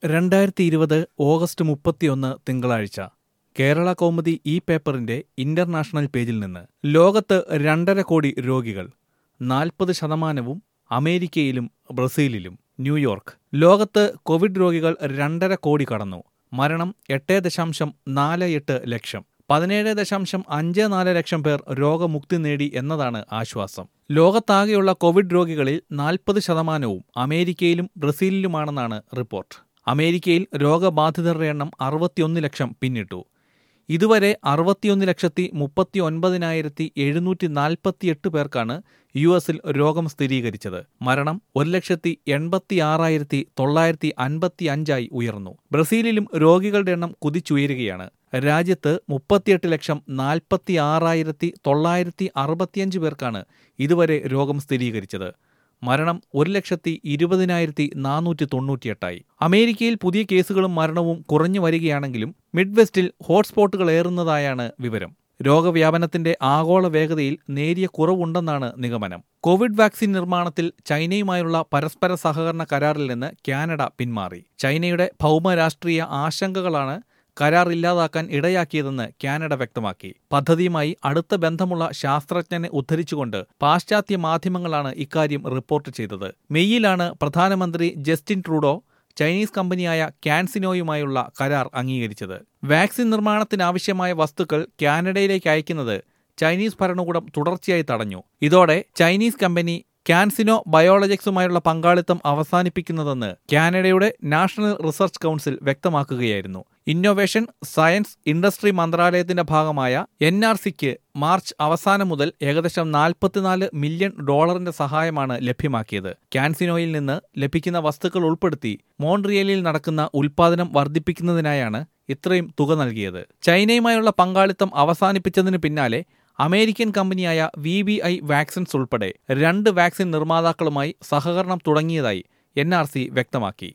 രണ്ടായിരത്തി ഇരുപത് ഓഗസ്റ്റ് മുപ്പത്തിയൊന്ന് തിങ്കളാഴ്ച കേരള കൗമുദി ഈ പേപ്പറിന്റെ ഇന്റർനാഷണൽ പേജിൽ നിന്ന് ലോകത്ത് രണ്ടര കോടി രോഗികൾ നാൽപ്പത് ശതമാനവും അമേരിക്കയിലും ബ്രസീലിലും ന്യൂയോർക്ക് ലോകത്ത് കോവിഡ് രോഗികൾ രണ്ടര കോടി കടന്നു മരണം എട്ട് ദശാംശം നാല് എട്ട് ലക്ഷം പതിനേഴ് ദശാംശം അഞ്ച് നാല് ലക്ഷം പേർ രോഗമുക്തി നേടി എന്നതാണ് ആശ്വാസം ലോകത്താകെയുള്ള കോവിഡ് രോഗികളിൽ നാൽപ്പത് ശതമാനവും അമേരിക്കയിലും ബ്രസീലിലുമാണെന്നാണ് റിപ്പോർട്ട് അമേരിക്കയിൽ രോഗബാധിതരുടെ എണ്ണം അറുപത്തിയൊന്ന് ലക്ഷം പിന്നിട്ടു ഇതുവരെ അറുപത്തിയൊന്ന് ലക്ഷത്തി മുപ്പത്തി ഒൻപതിനായിരത്തി എഴുന്നൂറ്റി നാൽപ്പത്തിയെട്ട് പേർക്കാണ് യു എസിൽ രോഗം സ്ഥിരീകരിച്ചത് മരണം ഒരു ലക്ഷത്തി എൺപത്തി ആറായിരത്തി തൊള്ളായിരത്തി അൻപത്തി അഞ്ചായി ഉയർന്നു ബ്രസീലിലും രോഗികളുടെ എണ്ണം കുതിച്ചുയരുകയാണ് രാജ്യത്ത് മുപ്പത്തിയെട്ട് ലക്ഷം നാൽപ്പത്തി ആറായിരത്തി തൊള്ളായിരത്തി അറുപത്തിയഞ്ച് പേർക്കാണ് ഇതുവരെ രോഗം സ്ഥിരീകരിച്ചത് മരണം ഒരു ലക്ഷത്തി ഇരുപതിനായിരത്തി നാനൂറ്റി തൊണ്ണൂറ്റിയെട്ടായി അമേരിക്കയിൽ പുതിയ കേസുകളും മരണവും കുറഞ്ഞു വരികയാണെങ്കിലും മിഡ് വെസ്റ്റിൽ ഹോട്ട്സ്പോട്ടുകൾ ഏറുന്നതായാണ് വിവരം രോഗവ്യാപനത്തിന്റെ ആഗോള വേഗതയിൽ നേരിയ കുറവുണ്ടെന്നാണ് നിഗമനം കോവിഡ് വാക്സിൻ നിർമ്മാണത്തിൽ ചൈനയുമായുള്ള പരസ്പര സഹകരണ കരാറിൽ നിന്ന് കാനഡ പിന്മാറി ചൈനയുടെ ഭൗമരാഷ്ട്രീയ ആശങ്കകളാണ് കരാർ ഇല്ലാതാക്കാൻ ഇടയാക്കിയതെന്ന് കാനഡ വ്യക്തമാക്കി പദ്ധതിയുമായി അടുത്ത ബന്ധമുള്ള ശാസ്ത്രജ്ഞനെ ഉദ്ധരിച്ചുകൊണ്ട് പാശ്ചാത്യ മാധ്യമങ്ങളാണ് ഇക്കാര്യം റിപ്പോർട്ട് ചെയ്തത് മെയ്യിലാണ് പ്രധാനമന്ത്രി ജസ്റ്റിൻ ട്രൂഡോ ചൈനീസ് കമ്പനിയായ ക്യാൻസിനോയുമായുള്ള കരാർ അംഗീകരിച്ചത് വാക്സിൻ നിർമ്മാണത്തിനാവശ്യമായ വസ്തുക്കൾ കാനഡയിലേക്ക് അയക്കുന്നത് ചൈനീസ് ഭരണകൂടം തുടർച്ചയായി തടഞ്ഞു ഇതോടെ ചൈനീസ് കമ്പനി ക്യാൻസിനോ ബയോളജിക്സുമായുള്ള പങ്കാളിത്തം അവസാനിപ്പിക്കുന്നതെന്ന് കാനഡയുടെ നാഷണൽ റിസർച്ച് കൗൺസിൽ വ്യക്തമാക്കുകയായിരുന്നു ഇന്നൊവേഷൻ സയൻസ് ഇൻഡസ്ട്രി മന്ത്രാലയത്തിന്റെ ഭാഗമായ എൻ ആർ സിക്ക് മാർച്ച് അവസാനം മുതൽ ഏകദേശം നാൽപ്പത്തിനാല് മില്യൺ ഡോളറിന്റെ സഹായമാണ് ലഭ്യമാക്കിയത് ക്യാൻസിനോയിൽ നിന്ന് ലഭിക്കുന്ന വസ്തുക്കൾ ഉൾപ്പെടുത്തി മോൺട്രിയലിൽ നടക്കുന്ന ഉൽപാദനം വർദ്ധിപ്പിക്കുന്നതിനായാണ് ഇത്രയും തുക നൽകിയത് ചൈനയുമായുള്ള പങ്കാളിത്തം അവസാനിപ്പിച്ചതിന് പിന്നാലെ അമേരിക്കൻ കമ്പനിയായ വി ബി ഐ വാക്സിൻസ് ഉൾപ്പെടെ രണ്ട് വാക്സിൻ നിർമ്മാതാക്കളുമായി സഹകരണം തുടങ്ങിയതായി എൻ വ്യക്തമാക്കി